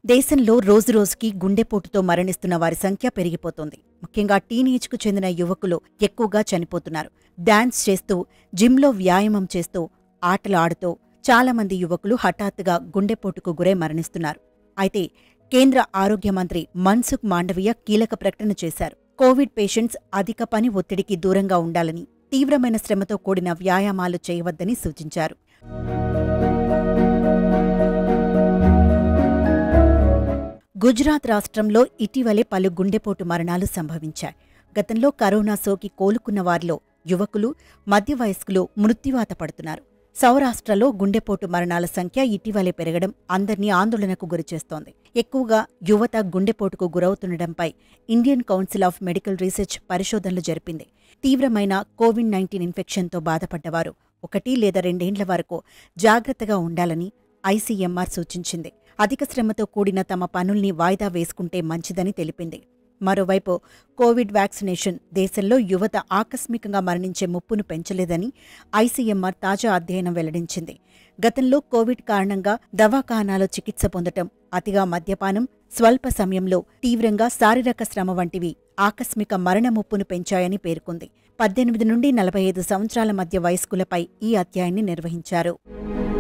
దేశంలో రోజురోజుకి గుండెపోటుతో మరణిస్తున్న వారి సంఖ్య పెరిగిపోతోంది ముఖ్యంగా టీనేజ్కు చెందిన యువకులు ఎక్కువగా చనిపోతున్నారు డాన్స్ చేస్తూ జిమ్లో వ్యాయామం చేస్తూ ఆటలు ఆడుతూ చాలామంది యువకులు హఠాత్తుగా గుండెపోటుకు గురై మరణిస్తున్నారు అయితే కేంద్ర ఆరోగ్య మంత్రి మన్సుఖ్ మాండవీయ కీలక ప్రకటన చేశారు కోవిడ్ పేషెంట్స్ అధిక పని ఒత్తిడికి దూరంగా ఉండాలని తీవ్రమైన శ్రమతో కూడిన వ్యాయామాలు చేయవద్దని సూచించారు గుజరాత్ రాష్ట్రంలో ఇటీవలే పలు గుండెపోటు మరణాలు సంభవించాయి గతంలో కరోనా సోకి కోలుకున్న వారిలో యువకులు మధ్య వయస్కులు మృత్యువాత పడుతున్నారు సౌరాష్ట్రలో గుండెపోటు మరణాల సంఖ్య ఇటీవలే పెరగడం అందర్నీ ఆందోళనకు గురిచేస్తోంది ఎక్కువగా యువత గుండెపోటుకు గురవుతుండటంపై Indian Council of Medical Research పరిశోధనలు జరిపింది తీవ్రమైన కోవిడ్ నైన్టీన్ ఇన్ఫెక్షన్తో బాధపడ్డవారు ఒకటి లేదా రెండేండ్ల వరకు జాగ్రత్తగా ఉండాలని ఐసీఎంఆర్ సూచించింది అధిక శ్రమతో కూడిన తమ పనుల్ని వాయిదా వేసుకుంటే మంచిదని తెలిపింది మరోవైపు కోవిడ్ వ్యాక్సినేషన్ దేశంలో యువత ఆకస్మికంగా మరణించే ముప్పును పెంచలేదని ఐసీఎంఆర్ తాజా అధ్యయనం వెల్లడించింది గతంలో కోవిడ్ కారణంగా దవాఖానాలో చికిత్స పొందటం అతిగా మద్యపానం స్వల్ప సమయంలో తీవ్రంగా శారీరక శ్రమ వంటివి ఆకస్మిక మరణ ముప్పును పెంచాయని పేర్కొంది పద్దెనిమిది నుండి నలభై ఐదు సంవత్సరాల మధ్య వయస్కులపై ఈ అధ్యాయాన్ని నిర్వహించారు